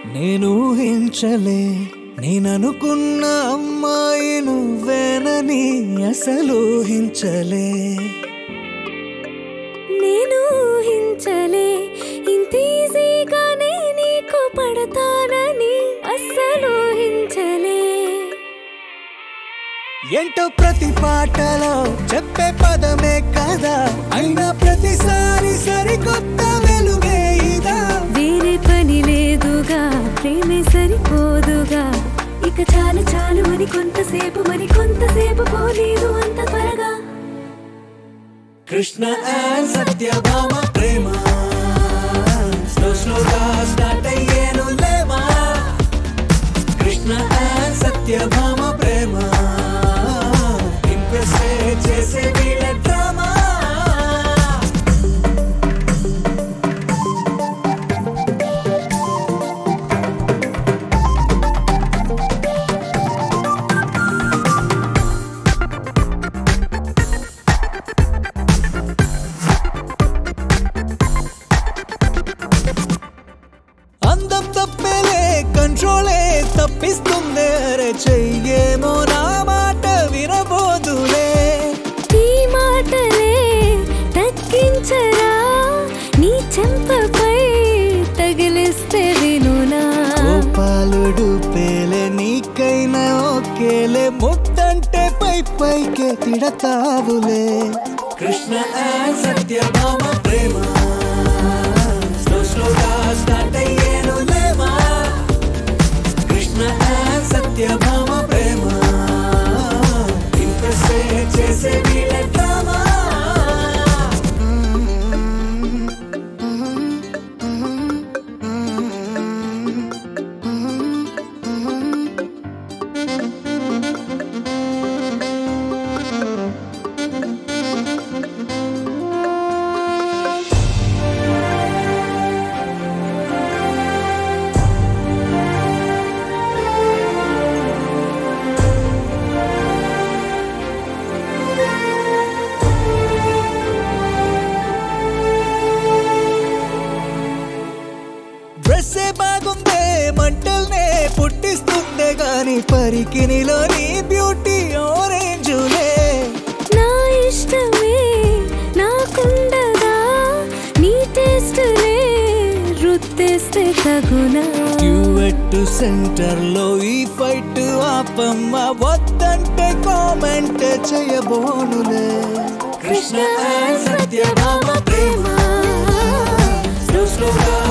నేను ఊహించలే నేననుకున్న అమ్మాయి నువ్వేనని అసలు ఊహించలే నేను ఊహించలే ఇంత ఈజీగానే నీకు పడతానని అస్సలు ఊహించలే ఏంటో ప్రతి పాటలో చెప్పే పదమే కదా అయినా ప్రతిసారి సరికొత్త వెలుగే ఇదా వేరే పని లేదుగా ప్రేమే సరిపోదుగా ఇక చాలు చాలు అని కొంతసేపు మరి కొంతసేపు పోలేదు అంత త్వరగా కృష్ణ అండ్ సత్యభామ ప్రేమ స్లో స్లోగా స్టార్ట్ అయ్యేను లేవా కృష్ణ అండ్ సత్యభామ ప్రేమ ఇంప్రెస్ చేసే వీళ్ళ డ్రామా అందం తప్పేలే కంట్రోలే తప్పిస్తుంది అరే చెయ్యేమో నా మాట వినబోదులే ఈ మాటలే తగ్గించరా నీ చెంపపై తగిలిస్తే వినునా గోపాలుడు పేలే నీకైనా ఓకేలే ముద్దంటే పై పైకే తిడతావులే కృష్ణ అండ్ సత్యభామ ప్రేమ స్లో స్లోగా స్టార్ట్ అయ్యేను లేవా కృష్ణ అండ్ సత్యభామ ప్రేమ ఇంప్రెస్ చేసే వీళ్ళ డ్రామా డ్రెస్సే బాగుందే మంటల్నే పుట్టిస్తుందే గాని పరికినిలోని బ్యూటీ ఆరెంజులే నా ఇష్టమే నాకుండదా నీ టేస్ట్లే రుత్తేస్తే తగునా డ్యూయట్ సెంటర్ లో ఈ ఫైట్ ఆపమ్మ వద్దంటే కామెంట్ చేయబోనులే కృష్ణ అండ్ సత్యభామ ప్రేమ స్లో స్లోగా